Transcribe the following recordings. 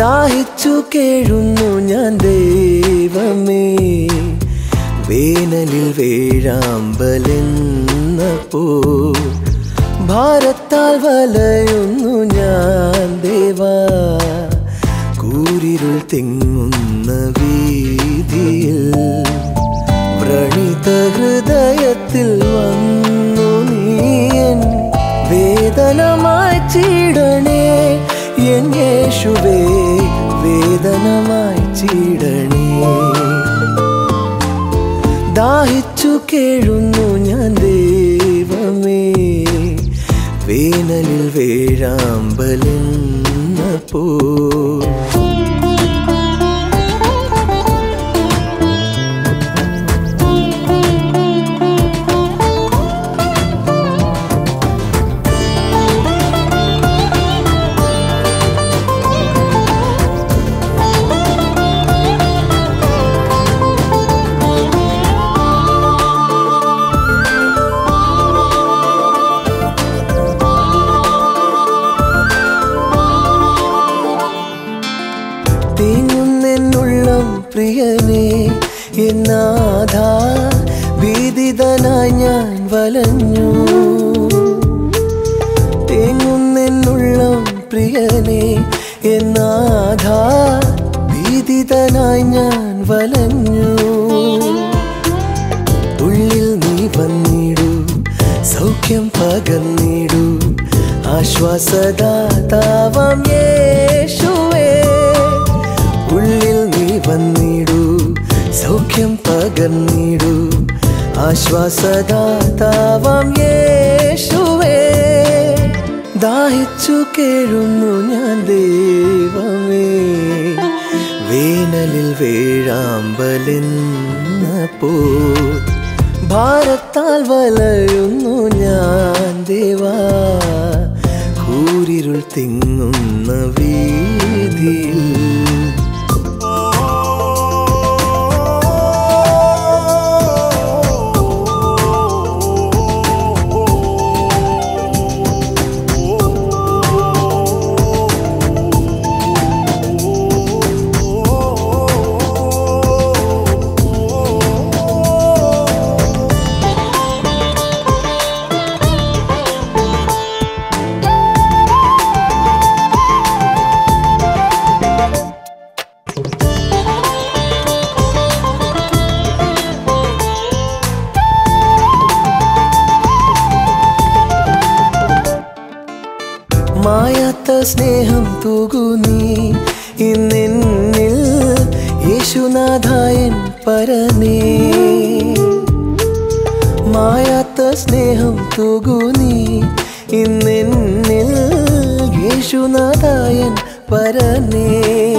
ദാഹിച്ചു കേഴുന്നു ഞാൻ ദൈവമേ വേനലിൽ വേഴാമ്പലെന്നപ്പോ ഭാരത്താൽ വലയുന്നു ഞാൻ ദേവാ കൂരിരുൾ തിങ്ങുന്ന വീതിയിൽ വ്രണിത ഹൃദയത്തിൽ വന്നു നീയൻ വേദനമായി ചീടണേ എൻ യേശുവേ വേദനമായി ചീടണേ ദാഹിച്ചു കേഴുന്നു ഞാൻ ദൈവമേ വേനലിൽ വേഴാമ്പലെന്നപ്പോ തീങ്ങുന്നെന്നുള്ളം പ്രിയനേ എന്നാഥ ഭീതിതനായി ഞാൻ വലഞ്ഞു തേങ്ങുന്നെന്നുള്ളം പ്രിയനേ എന്നാഥ ഭീതിതനായി ഞാൻ വലഞ്ഞു ഉള്ളിൽ നീ വന്നിടൂ സൗഖ്യം പകർന്നിടൂ ആശ്വാസദാതാവം യേശുവേ ഉള്ളിൽ നീ വന്നിടൂ സൗഖ്യം പകർന്നിടൂ ആശ്വാസദാതാവം യേശുവേ ദാഹിച്ചു കേഴുന്നു ഞാൻ ദൈവമേ വേനലിൽ വേഴാമ്പലെന്നപ്പോ ഭാരത്താൽ വലയുന്നു ഞാൻ ദേവാ കൂരിരുൾ തിങ്ങുന്ന വീതിയിൽ മായാത്ത സ്നേഹം തൂകു നീ ഇന്നെന്നിൽ യേശുനാഥായൻ പരനേ മായാത്ത സ്നേഹം തൂകു നീ ഇന്നെന്നിൽ യേശുനാഥായൻ പരനേ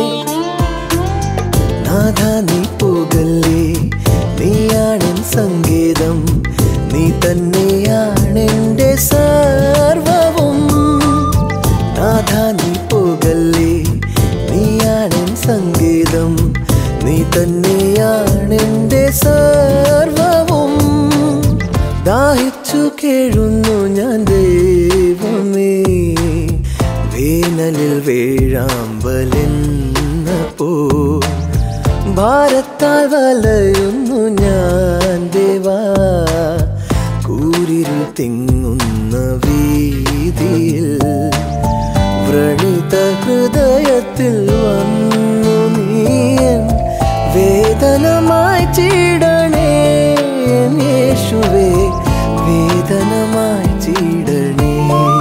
നാഥ നീ പോകല്ലേ നീയാണെൻ സംഗീതം നീ തന്നെയാണെൻ്റെ സർവവും നാഥ നീ പോകല്ലേ നീയാണെൻ സംഗീതം നീ തന്നെയാണെൻ്റെ സർവവും ദാഹിച്ചു കേഴുന്നു ഞാൻ ദൈവമേ വേനലിൽ വേഴാമ്പലെന്നപ്പോ ഭാരത്താൽ വലയുന്നു ഞാൻ ദേവാ കൂരിരുൾ തിങ്ങുന്ന വീതിയിൽ വ്രണിത ഹൃദയത്തിൽ വന്നു നീയൻ വേദനമായി ചീടണേ എൻ യേശുവേ വേദനമായി ചീടണേ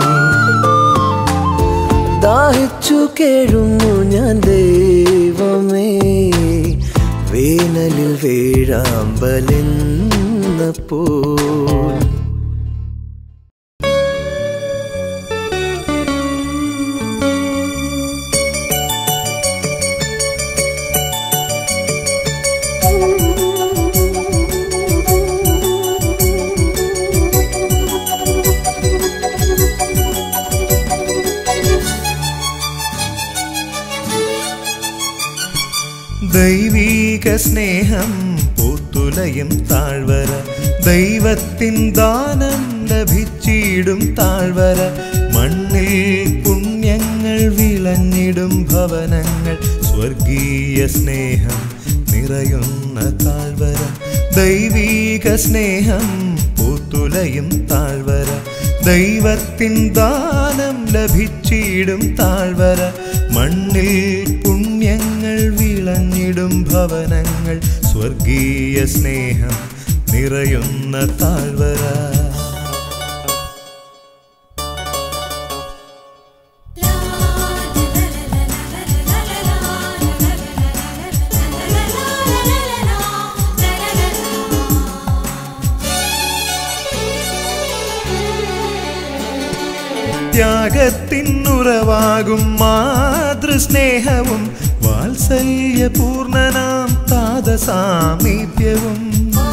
ദാഹിച്ചു കേഴുന്നു ഞാൻ ദൈവമേ വേനലിൽ വേഴാമ്പലെന്നപ്പോൾ ദൈവീക സ്നേഹം പൂത്തുലയും താഴ്വര ദൈവത്തിൻ ദാനം ലഭിച്ചിടും താഴ്വര മണ്ണിൽ പുണ്യങ്ങൾ വിളഞ്ഞിടും ഭവനങ്ങൾ സ്വർഗീയ സ്നേഹം നിറയുന്ന താഴ്വര ദൈവീക സ്നേഹം പൂത്തുലയും താഴ്വര ദൈവത്തിൻ ദാനം ലഭിച്ചിടും താഴ്വര മണ്ണിൽ പുണ്യങ്ങൾ വിളഞ്ഞിടും ഭവനങ്ങൾ സ്വർഗീയ സ്നേഹം നിറയുന്ന താഴ്വര ത്യാഗത്തിനുറവാകും മാതൃസ്നേഹവും വാത്സല്യപൂർണനാം താതസാമീപ്യവും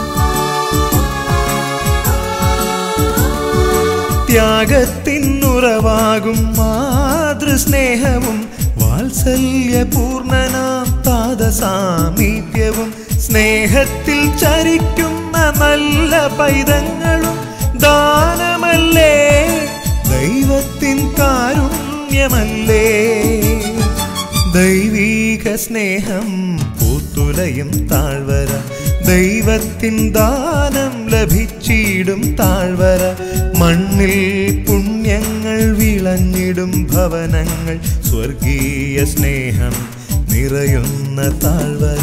ത്യാഗത്തിനുറവാകും മാതൃസ്നേഹവും വാത്സല്യപൂർണനാം താതസാമീപ്യവും സ്നേഹത്തിൽ ചരിക്കുന്ന നല്ല പൈതങ്ങളും ദാനമല്ലേ ദൈവത്തിൻ കാരുണ്യമല്ലേ ദൈവീക സ്നേഹം പൂത്തുലയും താഴ്വര ദൈവത്തിൻ ദാനം ലഭിച്ചിടും താഴ്വര മണ്ണിൽ പുണ്യങ്ങൾ വിളഞ്ഞിടും ഭവനങ്ങൾ സ്വർഗീയ സ്നേഹം നിറയുന്ന താഴ്വര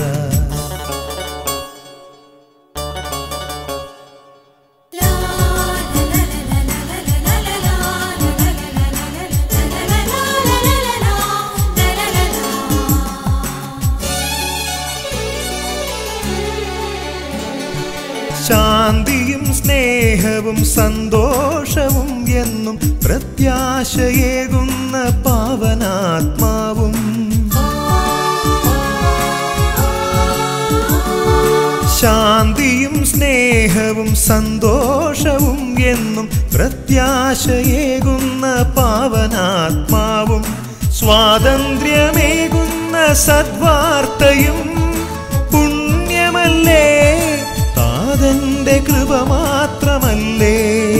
ശാന്തിയും സ്നേഹവും സന്തോഷവും എന്നും പ്രത്യാശയേകുന്ന പാവനാത്മാവും ശാന്തിയും സ്നേഹവും സന്തോഷവും എന്നും പ്രത്യാശയേകുന്ന പാവനാത്മാവും സ്വാതന്ത്ര്യമേകുന്ന സദ്വാർത്തയും പുണ്യമല്ലേ താതന്റെ കൃപ മാത്രമല്ലേ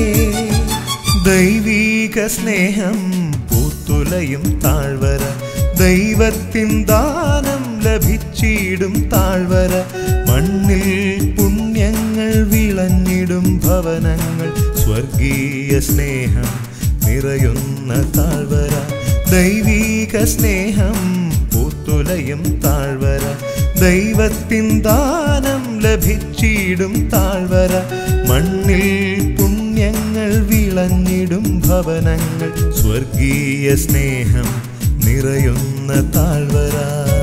ദൈവീക സ്നേഹം പൂത്തുലയും താഴ്വര ദൈവത്തിൻ ദാനം ലഭിച്ചിടും താഴ്വര മണ്ണിൽ പുണ്യങ്ങൾ വിളഞ്ഞിടും ഭവനങ്ങൾ സ്വർഗീയ സ്നേഹം നിറയുന്ന താഴ്വര ദൈവീക സ്നേഹം പൂത്തുലയും താഴ്വര ദൈവത്തിൻ ദാനം ലഭിച്ചിടും താഴ്വര മണ്ണിൽ പുണ്യങ്ങൾ വിളഞ്ഞിടും ഭവനങ്ങൾ സ്വർഗീയ സ്നേഹം നിറയുന്ന താഴ്വര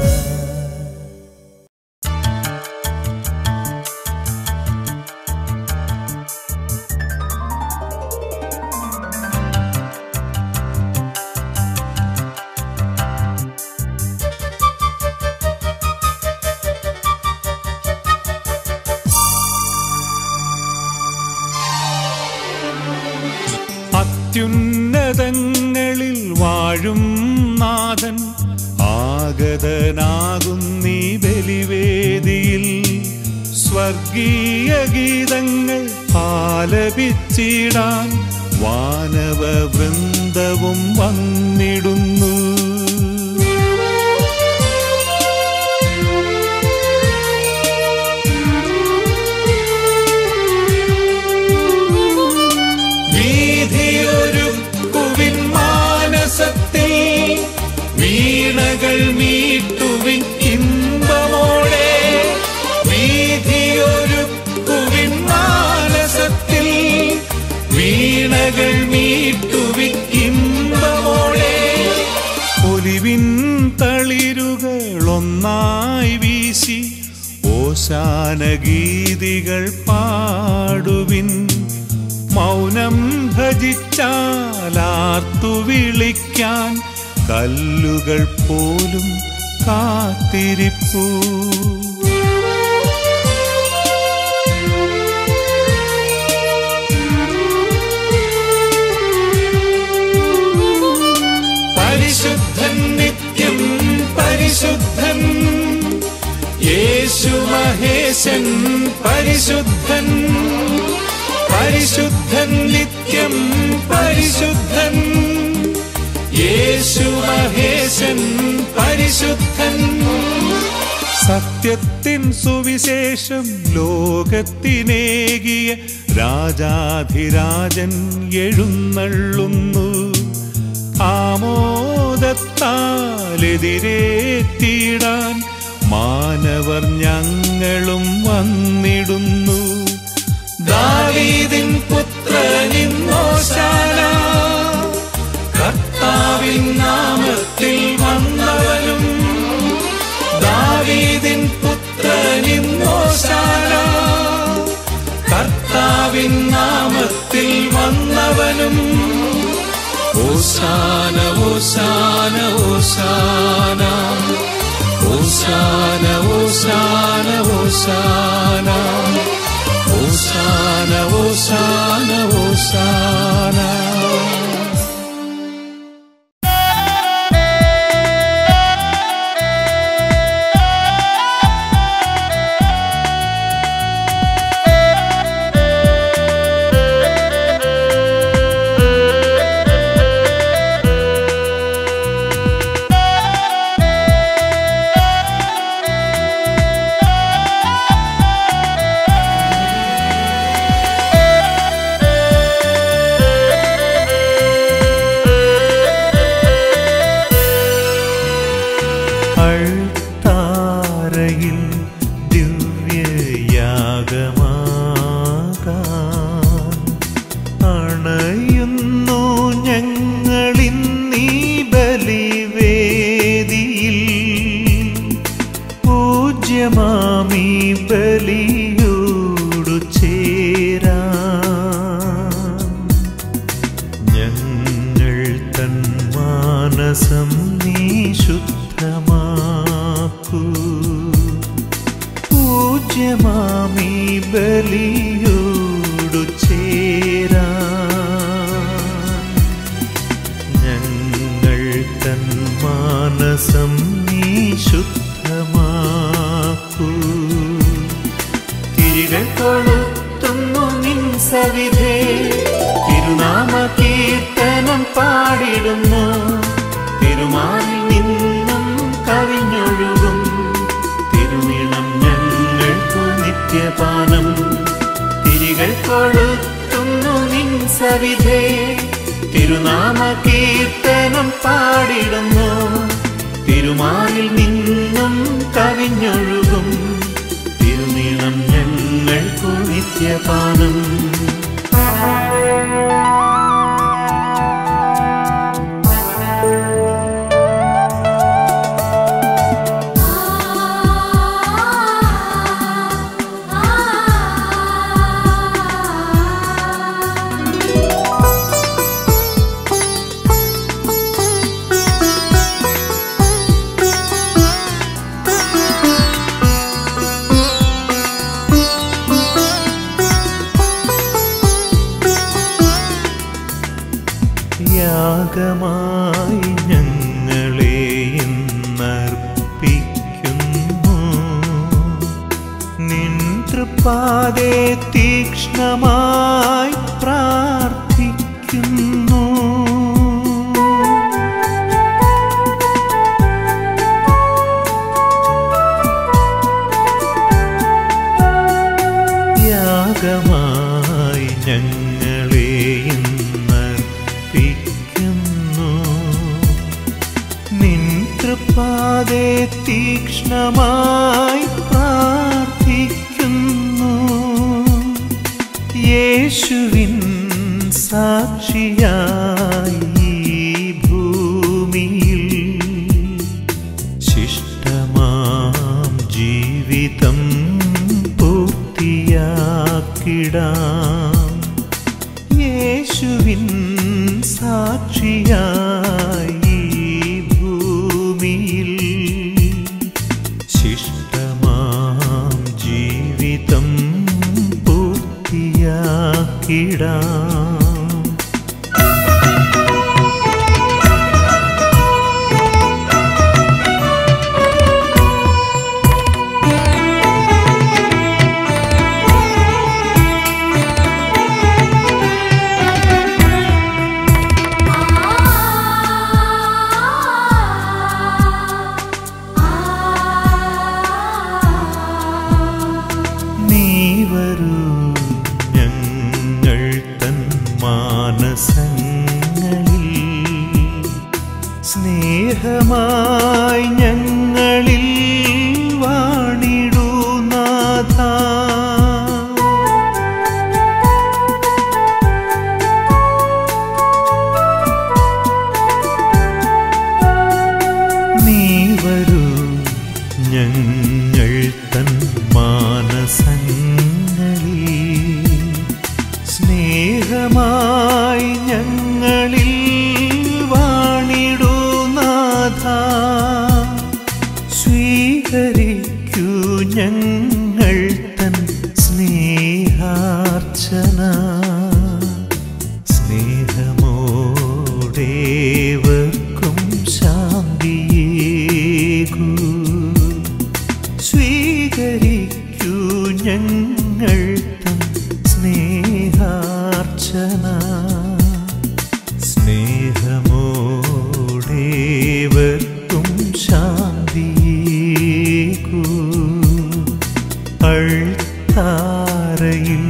അത്യുന്നതങ്ങളിൽ വാഴും നാഥൻ ആഗതനാകുന്നീ ബലിവേദിയിൽ സ്വർഗീയ ഗീതങ്ങൾ ആലപിച്ചിടാൻ വാനവ വൃന്ദവും വന്നിടുന്നു വീതിയൊരുക്കുവിൻ മാനസത്തിൽ വീണകൾ മീട്ടുവിൻ ഇമ്പമോടെ വീതിയൊരുക്കുവിൻ മാനസത്തിൽ വീണകൾ മീട്ടുവിൻ ഇമ്പമോടെ ഒലിവിൻ തളിരുകൾ ഒന്നായി വീശി ഓശാന ഗീതികൾ പാടുവിൻ മൗനം ഭജിച്ചാലാർത്തു വിളിക്കാൻ കല്ലുകൾ പോലും കാത്തിരിപ്പൂ പരിശുദ്ധൻ നിത്യം പരിശുദ്ധൻ യേശു മഹേശൻ പരിശുദ്ധൻ പരിശുദ്ധൻ നിത്യം പരിശുദ്ധൻ യേശു മഹേശൻ പരിശുദ്ധൻ സത്യത്തിൻ സുവിശേഷം ലോകത്തിനേകിയ രാജാധിരാജൻ എഴുന്നള്ളുന്നു ആമോദത്താലെതിരേറ്റിടാൻ മാനവർ ഞങ്ങളും വന്നിടുന്നു ദാവീദിൻ പുത്രനിന്നോശാന കർത്താവിൻ നാമത്തിൽ വന്നവനും ദാവീദിൻ പുത്രനിന്നോശാന കർത്താവിൻ നാമത്തിൽ വന്നവനും ഓശാന ഓശാന ഓശാന ഓശാന ഓശാന ഓശാന ഓശാന ഓശാന ഓശാന അൾത്താരയിൽ ദിവ്യയാഗമാകാൻ അണയുന്നു ഞങ്ങളിന്നീ ബലിവേദിയിൽ പൂജ്യമാമീ ബലിയോടു ചേരാൻ ഞങ്ങൾ തൻ മാനസം നീ ശുദ്ധമാക്കൂ പൂജ്യമാമീ ബലിയോടു ചേരാൻ ഞങ്ങൾ തൻ മാനസം നീ ശുദ്ധമാക്കൂ തിരികൾ കൊളുത്തുന്നു നിൻ സവിധേ തിരുനാമ കീർത്തനം പാടിടുന്നു തിരുമാറിൽ നിന്നും കവിഞ്ഞൊഴുകും തിരുനിണം ഞങ്ങൾക്കു നിത്യപാനം തിരികൾ കൊളുത്തുന്നു നിൻ സവിധേ തിരുനാമ കീർത്തനം പാടിടുന്നു തിരുമാറിൽ നിന്നും കവിഞ്ഞൊഴുകും തിരുനീളം ഞങ്ങൾക്കു നിത്യപാനം യാഗമായി ഞങ്ങളെ ഇന്നർപ്പിക്കുന്നു നിൻ തൃപ്പാതെ തീക്ഷ്ണമായി പ്രാർത്ഥിക്കുന്നു യാഗമായി ഞങ്ങളെ ഇന്നർപ്പിക്കുന്നു നിൻ തൃപ്പാതെ തീക്ഷ്ണമായി പ്രാർത്ഥിക്കുന്നു യേശുവിൻ സാക്ഷിയായി ഈ ഭൂമിയിൽ ശിഷ്ടമാം ജീവിതം പൂർത്തിയാക്കിടാം യേശുവിൻ സാക്ഷിയായി ഈ ഭൂമിയിൽ ശിഷ്ടമാം ജീവിതം പൂർത്തിയാക്കിടാം ആ വരൂ ഞങ്ങൾ തൻ മാനസങ്ങളിൽ സ്നേഹമായി ഞങ്ങളിൽ വാണിടൂ നാഥ നീ വരൂ ഞങ്ങൾ തൻ മാനസങ്ങളിൽ സ്നേഹമായി ഞങ്ങളിൽ വാണിടൂ നാഥ സ്വീകരിക്കൂ ഞങ്ങൾ തൻ സ്നേഹാർച്ചന സ്നേഹമോടേവർക്കും ശാന്തിയേകൂ സ്വീകരിക്കൂ ഞങ്ങൾ തൻ സ്നേഹാർച്ചന സ്നേഹമോടേവർക്കും ശാന്തിയേകൂ അൾത്താരയിൽ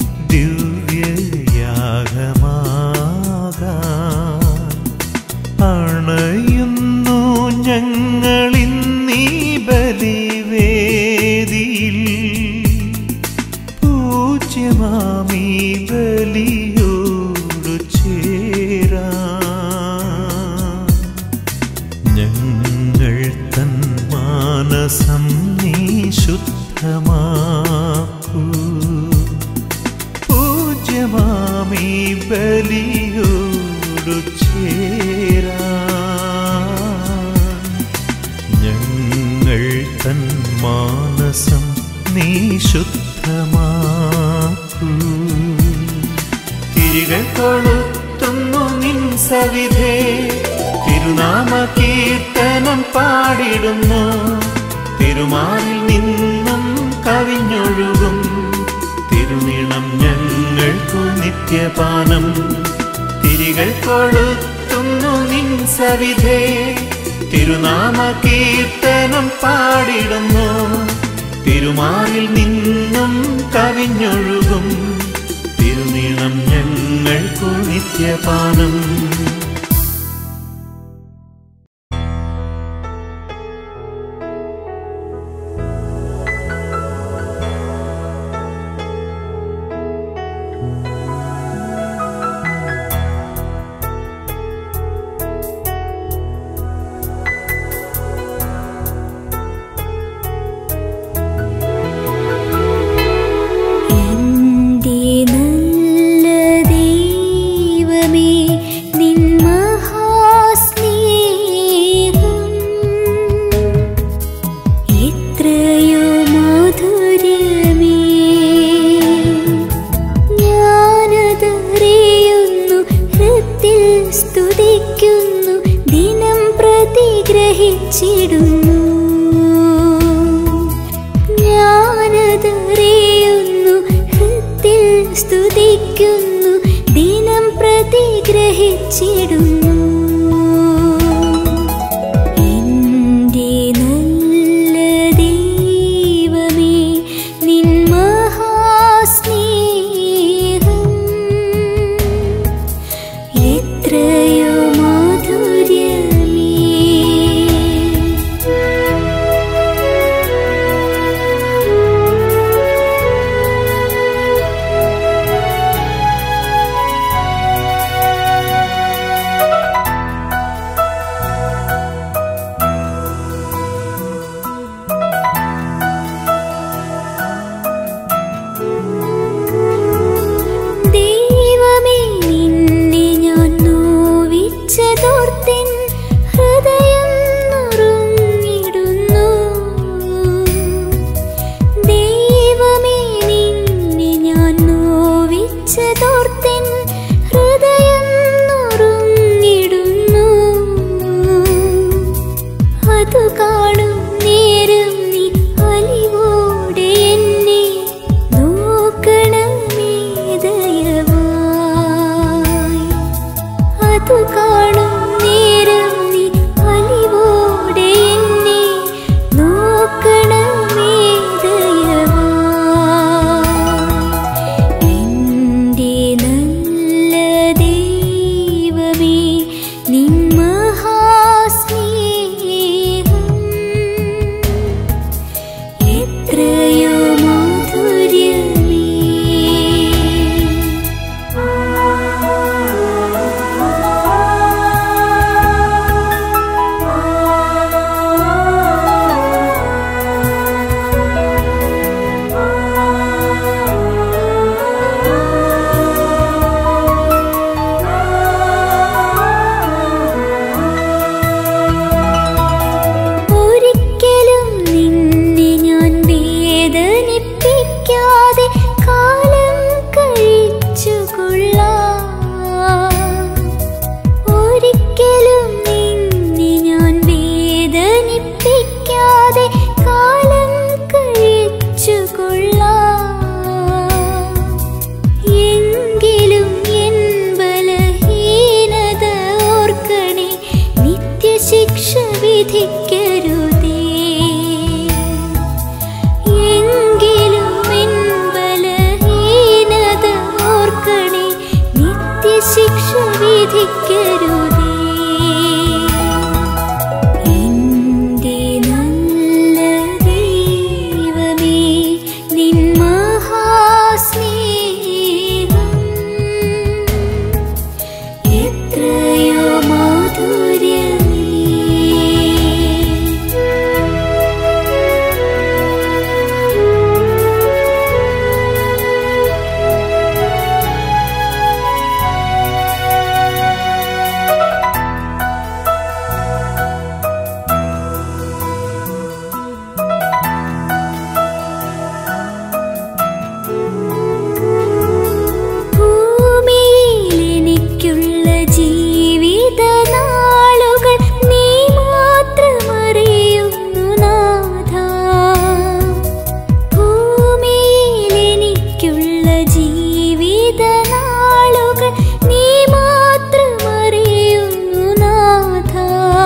ദിവ്യയാഗമാകാൻ അണയുന്നു ഞങ്ങളിന്നീ ബലിവേദിയിൽ പൂജ്യമാമീ ബലിയോടു ചേരാ ഞങ്ങൾ തൻ മാനസം നീ ശുദ്ധമാക്കൂ പൂജ്യമാമീ ബലിയോടു ചേരാ ഞങ്ങൾ തൻ മാനസം നീ ശുദ്ധമാക്കൂ തിരികൾ കൊളുത്തുന്നു നിൻ സവിധേ തിരുനാമ കീർത്തനം പാടിടുന്നു തിരുമാറിൽ നിന്നും കവിഞ്ഞൊഴുകും തിരുനീളം ഞങ്ങൾക്കു നിത്യപാനം തിരികൾ കൊളുത്തുന്നു നിൻ സവിധേ തിരുനാമ കീർത്തനം പാടിടുന്നു തിരുമാറിൽ നിന്നും കവിഞ്ഞൊഴുകും തിരുനീളം ഞങ്ങൾക്കു നിത്യപാനം എന്റെ നല്ല ദൈവമേ നിൻ മഹാസ്നേഹം എത്രയോ മാധുര്യമേ ഞാനതറിയുന്നു ഹൃത്തിൽ സ്തുതിക്കുന്നു ദിനം പ്രതിഗ്രഹിച്ചിടുന്നു ഞാനതറിയുന്നു ഹൃത്തിൽ സ്തുതിക്കുന്നു ദിനം പ്രതിഗ്രഹിച്ചിടുന്നു എന്റെ നല്ല ദൈവമേ നിൻ മഹാസ്നേഹം എത്രയോ മാധുര്യമേ ജീവിത നാളുകൾ നീ മാത്രമറിയുന്നു നാഥ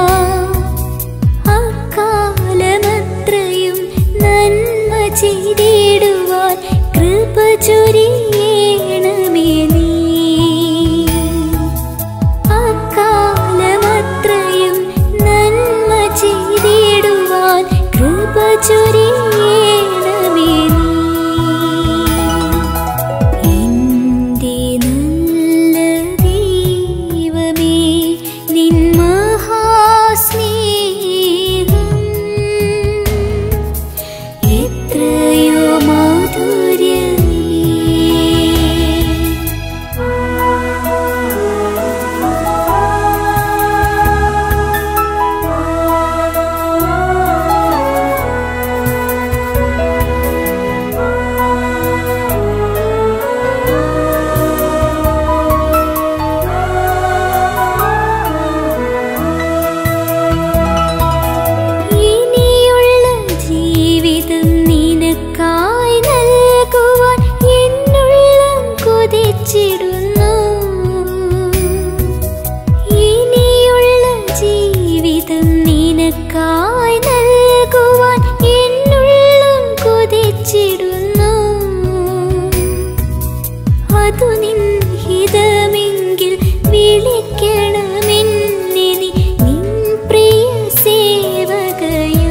അക്കാലമത്രയും നന്മ ചെയ്തിടുവാൻ കൃപ ചൊരിയണമേ നീ അക്കാലമത്രയും നന്മ ചെയ്തിടുവാൻ കൃപ ചൊരിയണമേ നീ എന്റെ നല്ല ദൈവമേ നിൻ മഹാസ്നേഹം എത്രയോ മാധുര്യമേ ഇനിയുള്ള ജീവിതം നിനക്കായി നൽകുവാൻ എന്നുള്ളം കൊതിച്ചിടുന്നു ഇനിയുള്ള ജീവിതം നിനക്കായി നൽകുവാൻ എന്നുള്ളം കൊതിച്ചിടുന്നു അതു നിൻ ഹിതമെങ്കിൽ വിളിക്കണമെന്നെ നീ നിൻ പ്രിയ സേവകയായി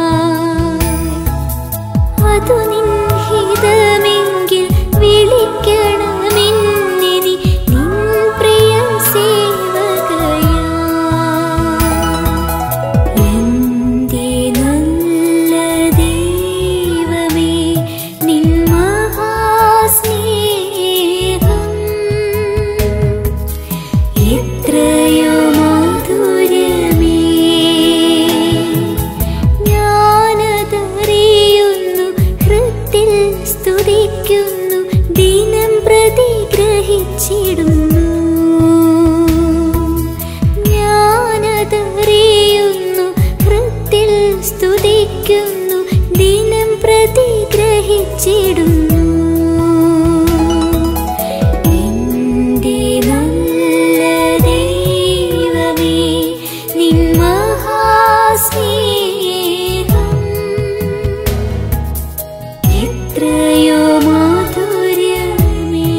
അതു നിൻ ഹിതമെങ്കിൽ വിളിക്കണമെന്നെ നീ നിൻ പ്രിയ സേവകയായി എന്റെ നല്ല ദൈവമേ നിൻ മഹാസ്നേഹം എത്രയോ മാധുര്യമേ ഞാനതറിയുന്നു ഹൃത്തിൽ സ്തുതിക്കുന്നു ദിനം പ്രതി ഗ്രഹിച്ചിടുന്നു ഞാനതറിയുന്നു ഹൃത്തിൽ സ്തുതിക്കുന്നു ദിനം പ്രതി ഗ്രഹിച്ചിടുന്നു എന്റെ നല്ല ദൈവമേ നിൻ മഹാസ്നേഹം എത്രയോ മാധുര്യമേ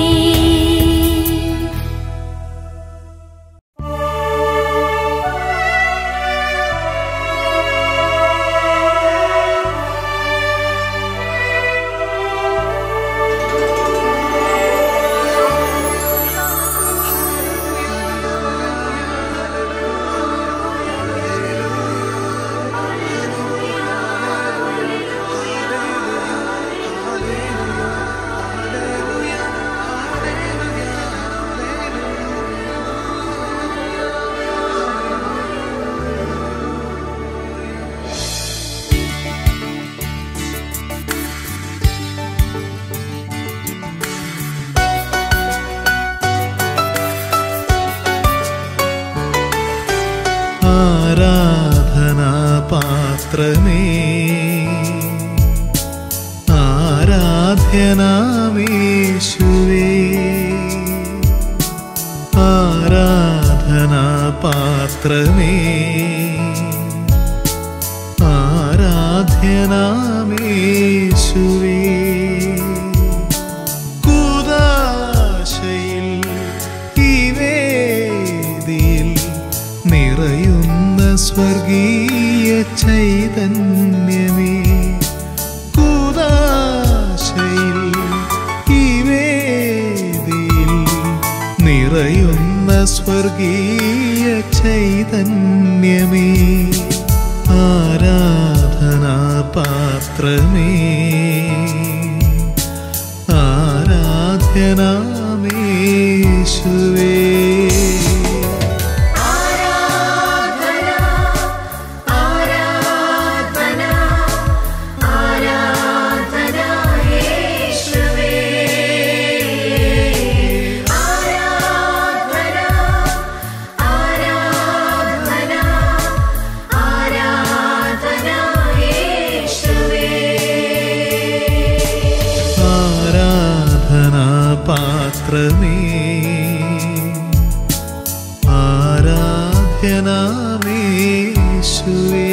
ആരാധനാപാത്രമേ ആരാധ്യനാമേശുവേ ആരാധനാപാത്രമേ ആരാധ്യനാമേശുവേ കൂദാശയിൽ ഈ വേദിയിൽ നിറയുന്ന സ്വർഗീയ ചൈതന്യമേ കൂദാശയിൽ ഈ വേദിയിൽ നിറയുന്ന സ്വർഗീയ ചൈതന്യമേ ആരാധനാപാത്രമേ ആരാധ്യനാമേശുവേ പാത്രമേ ആരാധ്യനാമേശുവേ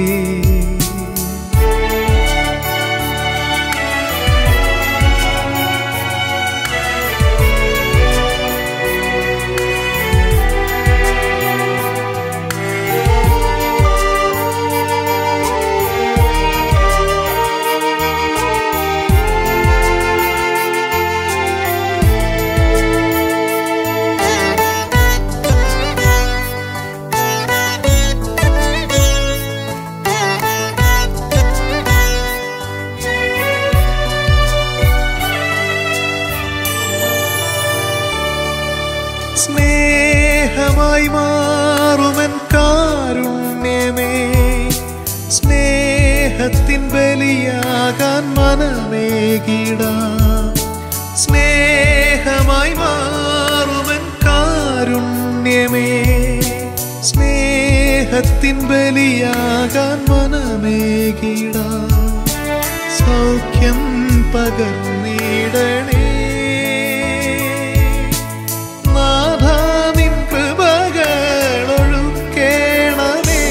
സ്നേഹമായി മാറുമൻ കാരുണ്യമേ സ്നേഹത്തിൻ ബലിയാകാൻ മനമേകിട സ്നേഹമായി മാറുമൻ കാരുണ്യമേ സ്നേഹത്തിൻ ബലിയാകാൻ മനമേകിട സൗഖ്യം പകർന്നിടണേ നാഥാനിൻ കൃപകളൊഴുക്കേണമേ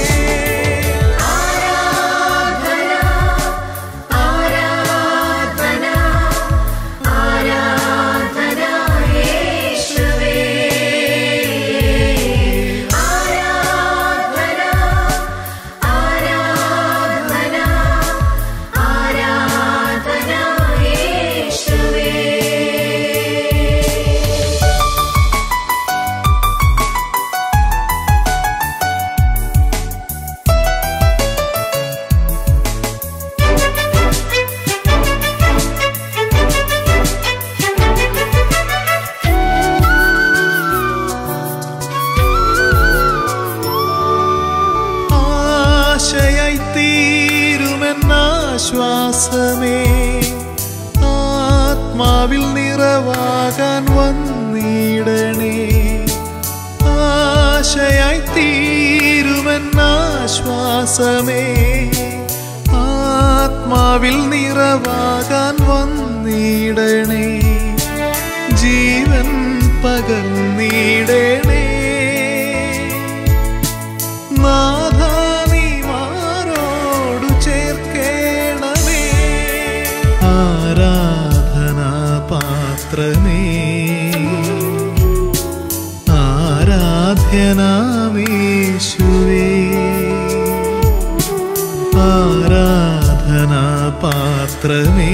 ആശയായി തീരുമെന്നാശ്വാസമേ ആത്മാവിൽ നിറവാകാൻ വന്നിടണേ ആശയായി തീരുമെന്നാശ്വാസമേ ആത്മാവിൽ നിറവാകാൻ വന്നിടണേ ജീവൻ പകർന്നിടണേ നാഥാനി മാറോടു ചേർക്കേണമേ ആരാധനാ പാത്രമേ ആരാധ്യനാമേശുവേ ആരാധനാ പാത്രമേ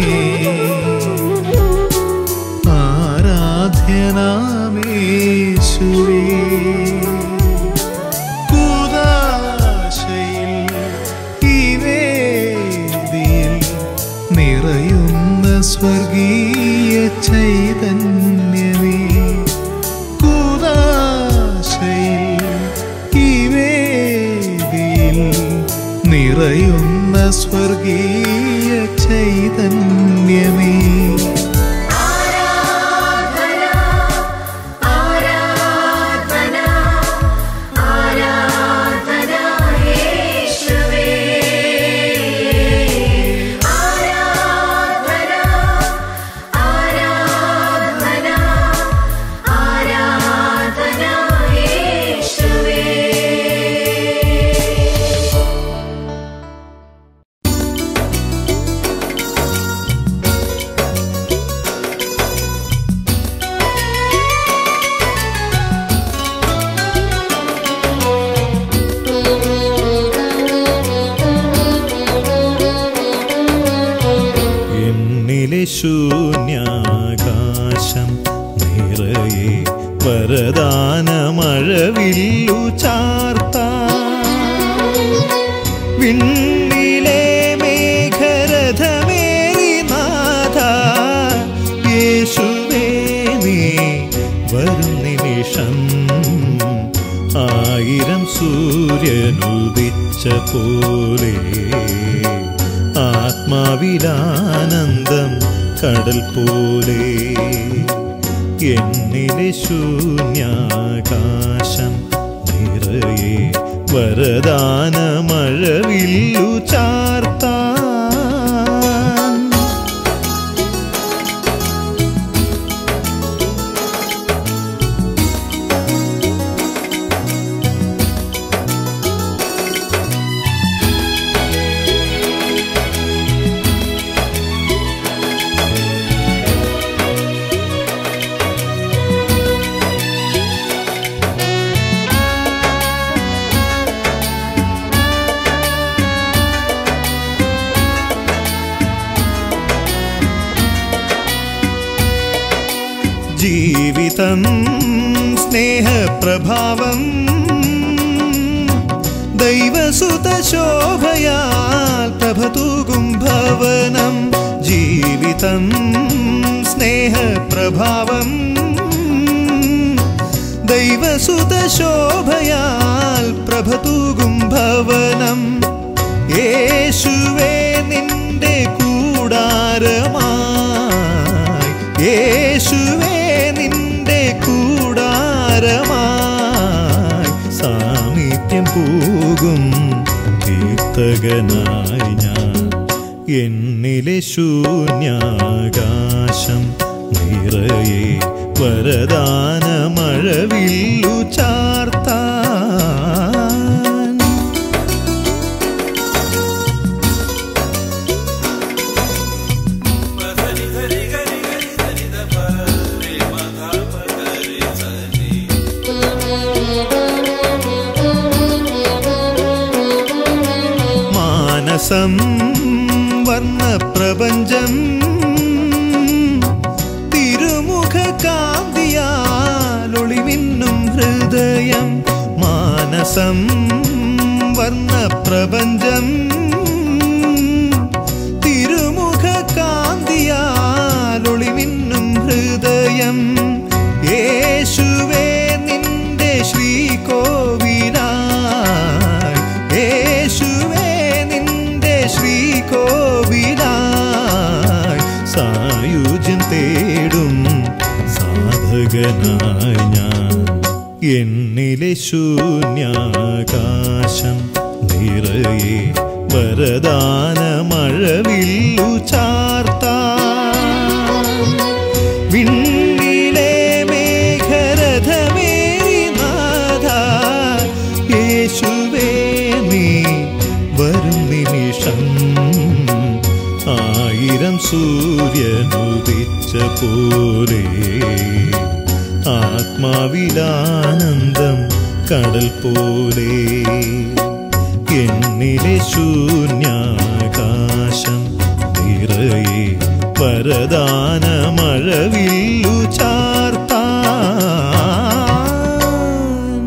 ആരാധ്യനാമേശുവേ കൂദാശയിൽ ഈ വേദിയിൽ നിറയുന്ന സ്വർഗീയ ചൈതന്യമേ കൂദാശയിൽ ഈ വേദിയിൽ നിറയുന്ന സ്വർഗീയ ചൈതന്യമേ എന്നിലെ ശൂന്യാകാശം നിറയെ വരദാനമഴവില്ലു ചാർത്ത വിണ്ണിലെ മേഘരഥമേറി നാഥ യേശുവേ നീ വരും നിമിഷം ആയിരം സൂര്യനുദിച്ച പോലെ ആത്മാവിലാനന്ദം കടൽ പോലെ എന്നിലെ ശൂന്യാകാശം നിറയെ വരദാനമഴവില്ലു ചാർത്താൻ ജീവിതം സ്നേഹപ്രഭാവം ദൈവസുത ശോഭയാൽ പ്രഭതൂകും ഭവനം ജീവിതം സ്നേഹപ്രഭാവം ദൈവസുത ശോഭയാൽ പ്രഭതൂകും ഭവനം യേശുവേ നിന്റെ കൂടാരമായി യേശുവേ നിന്റെ കൂടാരമായി സാമീപ്യം പോകും കീർത്തകനായി ഞാൻ എന്നിലെ ശൂന്യാകാശം നിറയെ വരദാനമഴവില്ലു ചാർത്താൻ മാനസം വർണ്ണപ്രപഞ്ചം തിരുമുഖ കാന്തിയാലൊളിമിന്നും ഹൃദയം മാനസം വർണ്ണപ്രപഞ്ചം തിരുമുഖ കാന്തിയാലൊളിമിന്നും ഹൃദയം യേശുവേ നിന്റെ ശ്രീകോവിലായി യേശുവേ നിന്റെ ശ്രീകോവിലായി സായുജ്യം തേടും സാധകനായി ഞാൻ എന്നിലെ ശൂന്യാകാശം നിറയെ വരദാനമഴവില്ലു ചാർത്താം വിണ്ണിലെ മേഘരഥമേറി നാഥ യേശുവേ നീ വരും നിമിഷം ആയിരം സൂര്യനുദിച്ച പോലെ ആത്മാവിലാനന്ദം കടൽ പോലെ എന്നിലെ ശൂന്യാകാശം നിറയെ വരദാനമഴവില്ലു ചാർത്താൻ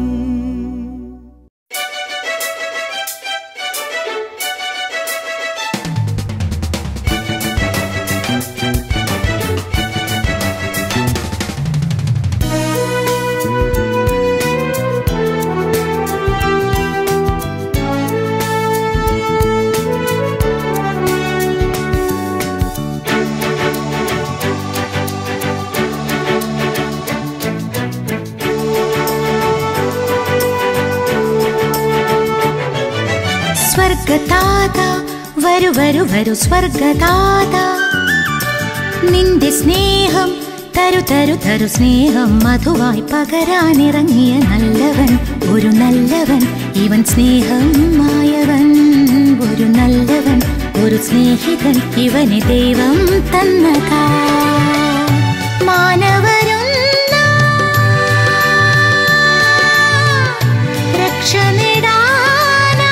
സ്വർഗതാത വരു വരു വരു സ്വർഗതാത നിന്റെ സ്നേഹം തരു തരു തരു സ്നേഹം മധുവായി പകരാനിറങ്ങിയ നല്ലവൻ ഒരു നല്ലവൻ ഇവൻ സ്നേഹം മായവൻ ഒരു നല്ലവൻ ഒരു സ്നേഹിതൻ ഇവന് ദൈവം തന്നതാ മാനവരൊന്നാ രക്ഷ നേടാനാ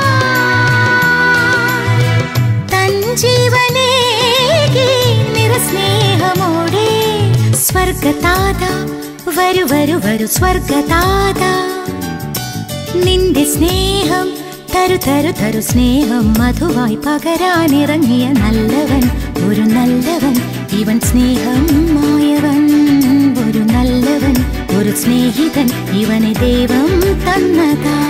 തൻ ജീവനേകി നിറസ്നേഹമോടെ സ്വർഗതാത വരു വരു വരു സ്വർഗതാത നിന്റെ സ്നേഹം തരു തരു തരു സ്നേഹം മധുവായി പകരാനിറങ്ങിയ നല്ലവൻ ഒരു നല്ലവൻ ഇവൻ സ്നേഹം മായവൻ ഒരു നല്ലവൻ ഒരു സ്നേഹിതൻ ഇവന് ദൈവം തന്നതാ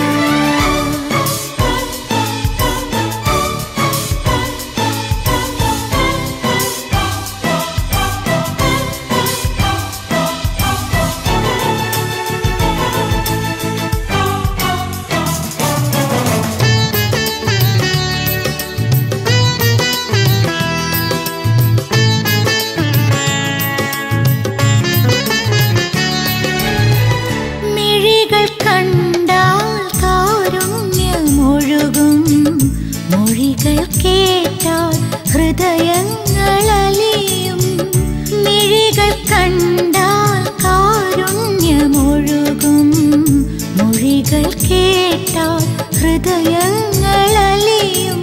മിഴികൾ കണ്ടാൽ കാരുണ്യമൊഴുകും മൊഴികൾ കേട്ടാൽ ഹൃദയങ്ങളലിയും മിഴികൾ കണ്ടാൽ കാരുണ്യമൊഴുകും മൊഴികൾ കേട്ടാൽ ഹൃദയങ്ങളലിയും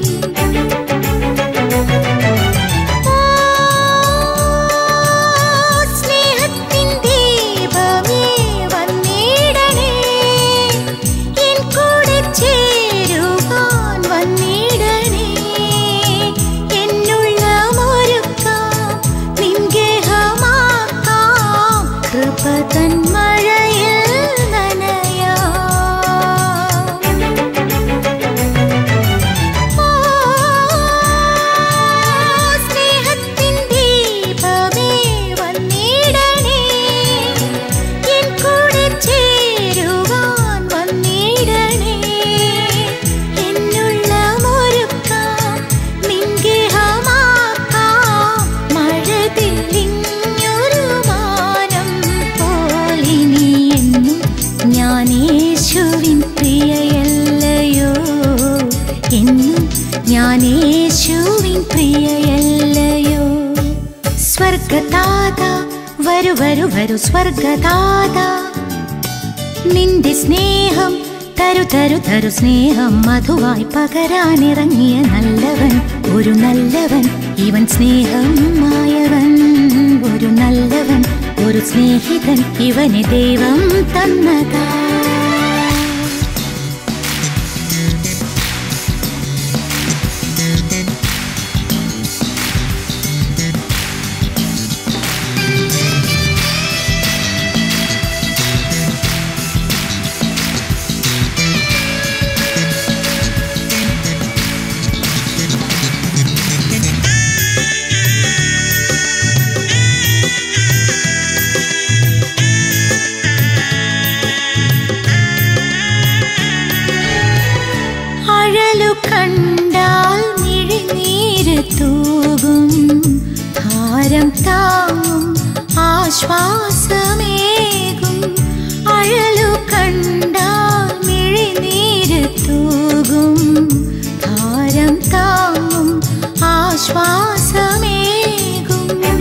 ഓ, സ്നേഹത്തിൻ സ്വർഗദാത വരു വരു വരു സ്വർഗദാത നിന്റെ സ്നേഹം തരു തരു തരു സ്നേഹം മധുവായി പകരാനിറങ്ങിയ നല്ലവൻ ഒരു നല്ലവൻ ഇവൻ സ്നേഹം മായവൻ ഒരു നല്ലവൻ ഒരു സ്നേഹിതൻ ഇവന് ദൈവം തന്നതാ അഴലു കണ്ടാൽ മിഴിനീര് തൂകും ഭാരം താങ്ങും ആശ്വാസമേകും അഴലു കണ്ടാൽ മിഴിനീര് തൂകും ഭാരം താങ്ങും ആശ്വാസമേകും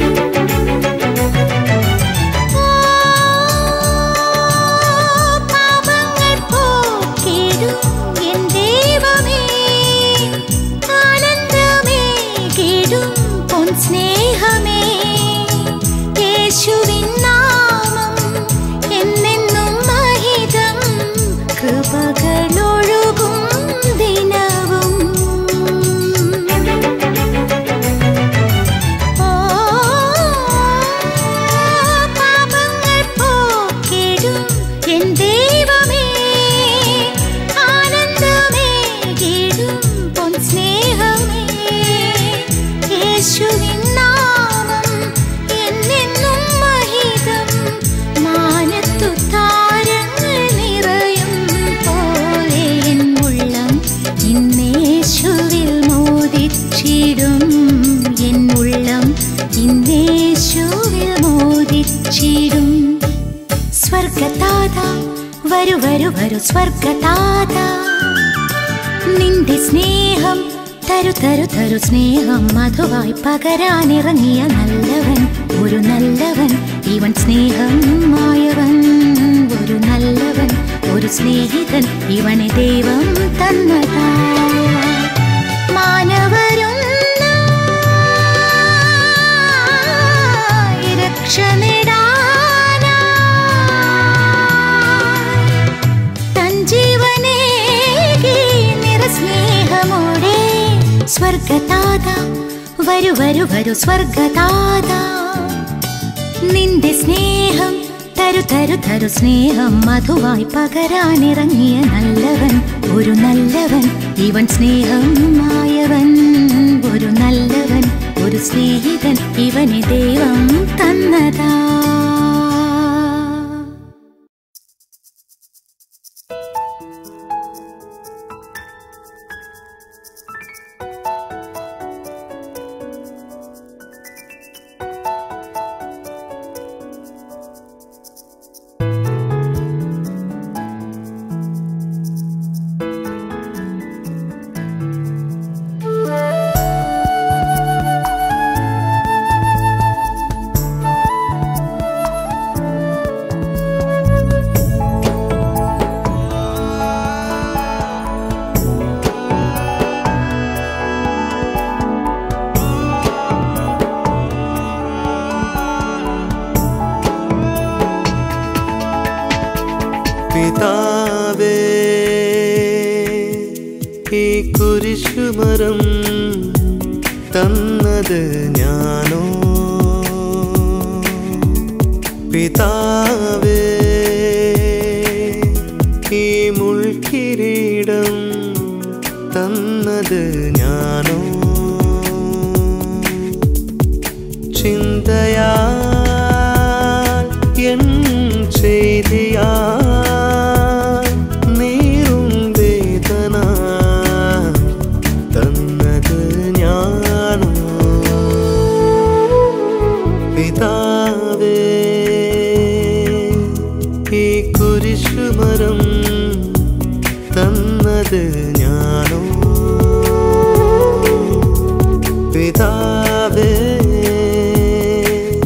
പാപങ്ങൾ പോക്കിടും എൻ ദൈവമേ ആനന്ദമേകിടും പൊൻ സ്നേഹമേ യേശുവിൻ നാമം എന്നെന്നും മഹിതം കൃപകളൊഴുകും ദിനവും പാപങ്ങൾ പോക്കിടും എൻ ദൈവമേ ആനന്ദമേകിടും പൊൻ സ്നേഹമേ യേശുവിൻ നാമം എന്നെന്നും മഹിതം മാനത്തു താരങ്ങൾ നിറയും പോലെ എൻ ഉള്ളം ഇന്നേശുവിൽ മോദിച്ചിടും എൻ ഉള്ളം ഇന്നേശുവിൽ മോദിച്ചിടും സ്വർഗതാത വരു വരു വരു സ്വർഗതാത നിന്റെ സ്നേഹം തരു തരു തരു സ്നേഹം മധുവായി പകരാനിറങ്ങിയ നല്ലവൻ ഒരു നല്ലവൻ ഇവൻ സ്നേഹം മായവൻ ഒരു നല്ലവൻ ഒരു സ്നേഹിതൻ ഇവനെ ദൈവം തന്നതാ മാനവരൊന്നായി രക്ഷ നേടാനായി തൻ ജീവനേകി നിറസ്നേഹമോടെ സ്വർഗതാത വരു വരു വരു സ്വർഗതാത നിന്റെ സ്നേഹം തരു തരു തരു സ്നേഹം മധുവായി പകരാനിറങ്ങിയ നല്ലവൻ ഒരു നല്ലവൻ ഇവൻ സ്നേഹം മായവൻ ഒരു നല്ലവൻ ഒരു സ്നേഹിതൻ ഇവന് ദൈവം തന്നതാ പിതാവേ ഈ കുരിശുമരം തന്നത് ഞാനോ പിതാവേ ഈ മുൾക്കിരീടം തന്നത് ഞാനോ ചിന്തയാൽ എൻ ചെയ്തിയാൽ നീറും വേദന തന്നത് ഞാനോ പിതാവേ ഈ കുരിശുമരം തന്നത് ഞാനോ പിതാവേ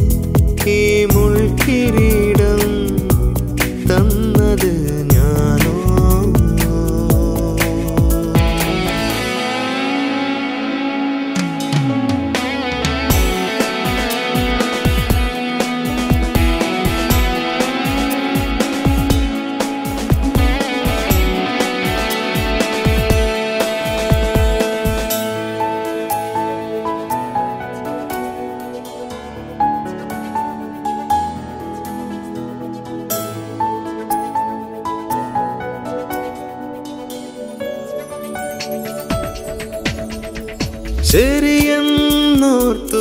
ശരിയെന്നോർത്തു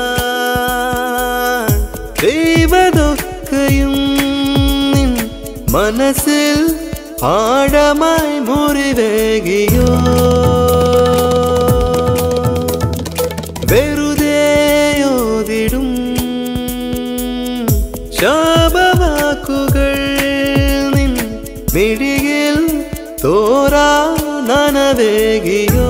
ഞാൻ ദൈവതൊക്കെയും നിൻ മനസ്സിൽ ആഴമായി മുറിവേകിയോ വെറുതെയോതിടും ശാപവാക്കുകൾ നിൻ മിഴിയിൽ തോരാ നനവേകിയോ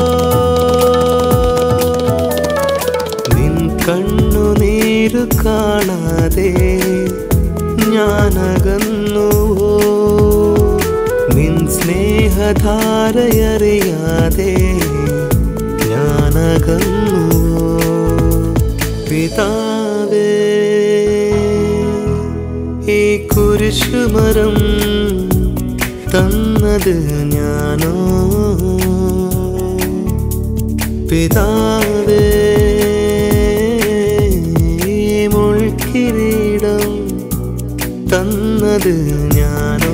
നിൻ കണ്ണുനീരു കാണാതെ ഞാനകന്നുവോ നിൻ സ്നേഹധാരയറിയാതെ ഞാനകന്നുവോ പിതാവേ ഈ കുരിശുമരം തന്നത് ഞാനോ പിതാവേ ഈ മുൾക്കിരീടം തന്നത് ഞാനോ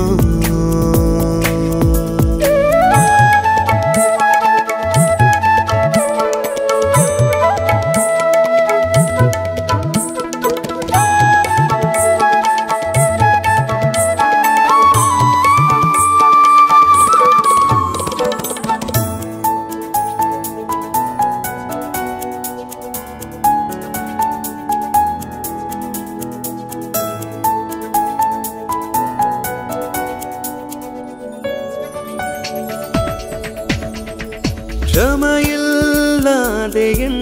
ക്ഷമയില്ലാതെ എൻ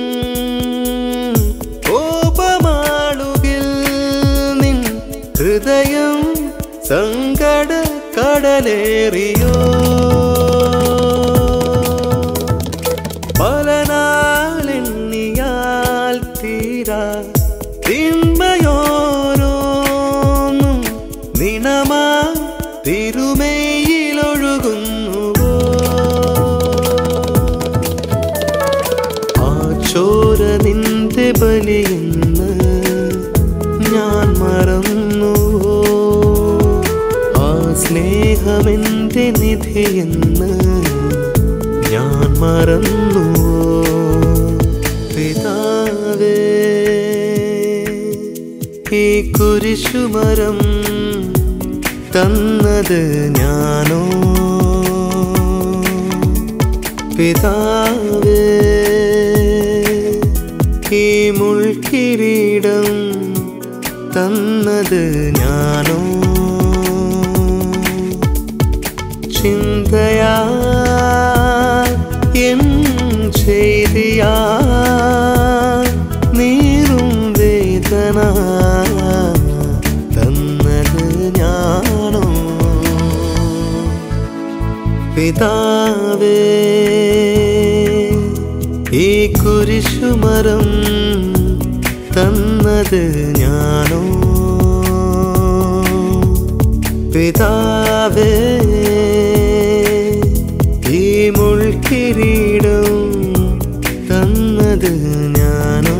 കോപമാളുകിൽ നിൻ ഹൃദയം സങ്കട കടലേറിയോ പല നാളെണ്ണിയാൽ തീരാ തിന്മയോരോന്നും നിണമാ തിരുമേയിലൊഴുകുന്നുവോ ആ ചോര നിന്റെ ബലിയെന്ന് ഞാൻ മറന്നുവോ ആ സ്നേഹമെന്റെ നിധിയെന്ന് ഞാൻ മറന്നുവോ പിതാവേ ഈ കുരിശുമരം തന്നത് ഞാനോ പിതാവേ ഈ മുൾക്കിരീടം തന്നത് ഞാനോ ചിന്തയാ എൻ ചെയ്തിയാ നീറും വേദന തന്നത് ഞാനോ പിതാവേ ഈ കുരിശുമരം തന്നത് ഞാനോ പിതാവേ ഈ മുൾക്കിരീടം തന്നത് ഞാനോ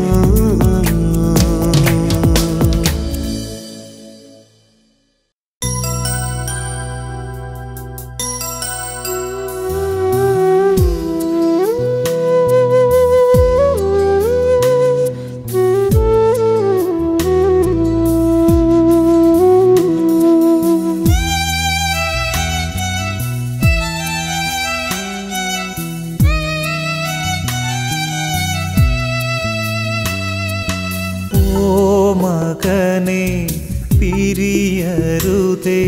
ഓ മകനെ പിരിയരുതേ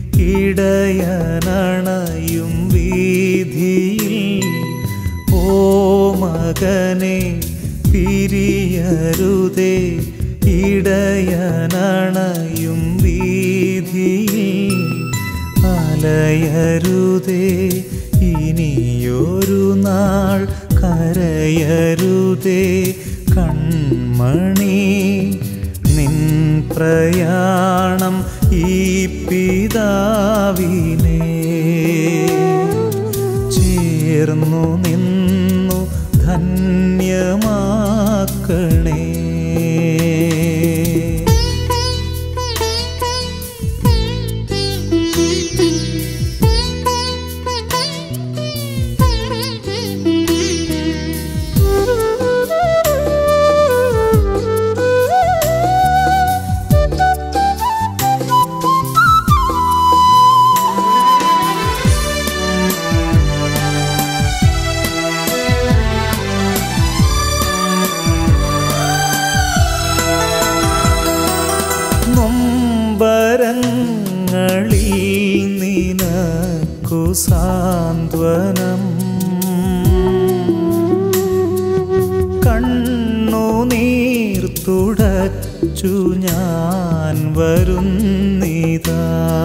ഇടയനണയും വീതിയിൽ ഓ മകനെ പിരിയരുതേ ഇടയനണയും വീതിയിൽ അലയരുതേ ഇനിയൊരു നാൾ കരയരുതേ കൺമണി നിൻ പ്രയാണം ഈ പിതാവിനെ ചേർന്നു നിന്നു ധന്യമാക്കണേ Thank you. തുടച്ചു ഞാൻ വരുന്നിതാ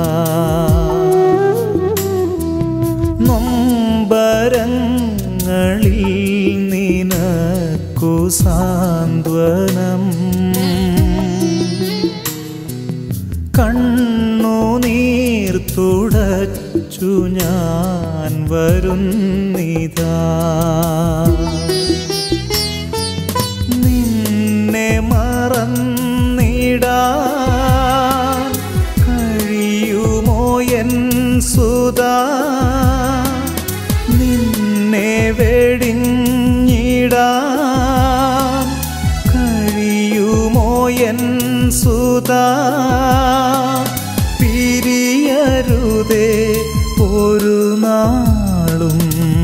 നൊമ്പരങ്ങളിൽ നിനക്കു സാന്ത്വനം കണ്ണുനീർ തുടച്ചു ഞാൻ വരുന്നിതാ നിന്നെ മറന്നിടാൻ കഴിയുമോ എൻ സുതാ നിന്നെ വെടിഞ്ഞിടാൻ കഴിയുമോ എൻ സുതാ പിരിയരുതേ ഒരു നാളും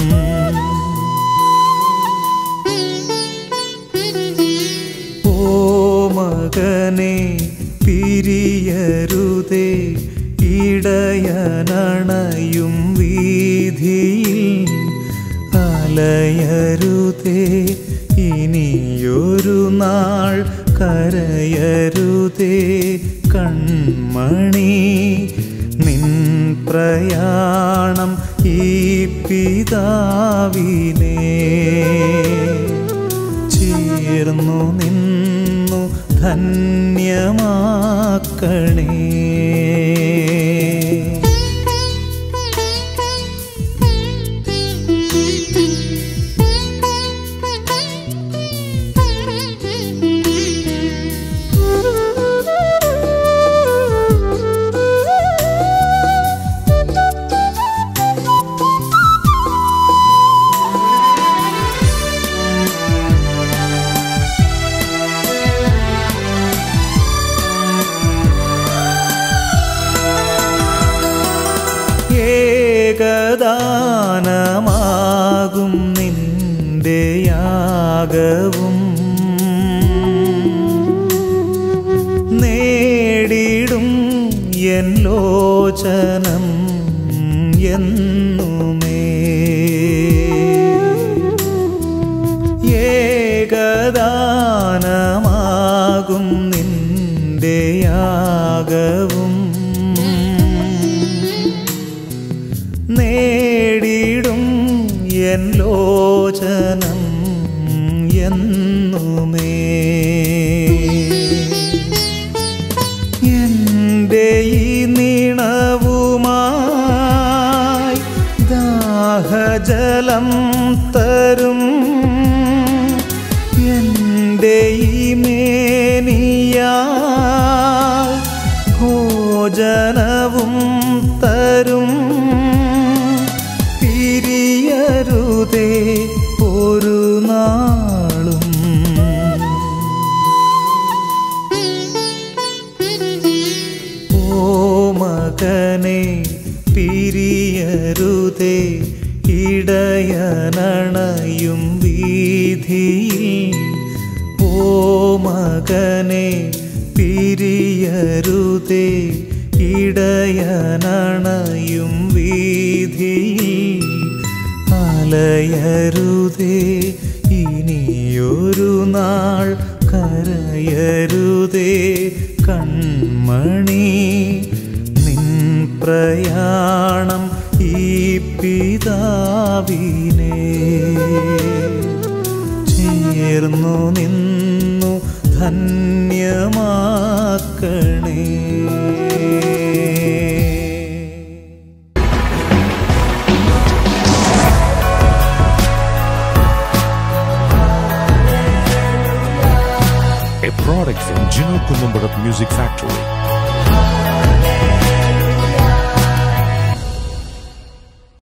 ഓ മകനെ പിരിയരുതേ ഇടയനണയും വീതിയിൽ അലയരുതേ ഇനിയൊരു നാൾ കരയരുതേ കൺമണി നിൻ പ്രയാണം ഈ പിതാവിനെ ചേർന്നു നിന്നു ധന്യമാക്കണേ ഏകദാനമാകും നിന്റെ യാഗവും നേടിടും എൻ ലോചനം എന്നുമേ ഏകദാനമാകും നിന്റെ യാഗവും നേടിടും എൻ ലോചനം എന്നുമേ എൻ്റെ ഈ നീണവുമായി ദാഹജലം തരും എൻ്റെ ഈ മേനിയാൽ ഭോജനവും തരും പിരിയരുതേ ഒരു നാളും ഓ മകനെ പിരിയരുതേ ഇടയനണയും വീതിയിൽ ഓ മകനെ പിരിയരുതേ ഇടയനണയും വീതിയിൽ അലയരുതേ ഇനിയൊരു നാൾ കരയരുതേ കൺമണി നിൻ പ്രയാണം ഈ പിതാവിനെ ചേർന്നു നിന്നു ധന്യമാക്കണേ a product from Gino Columbarat Music Factory.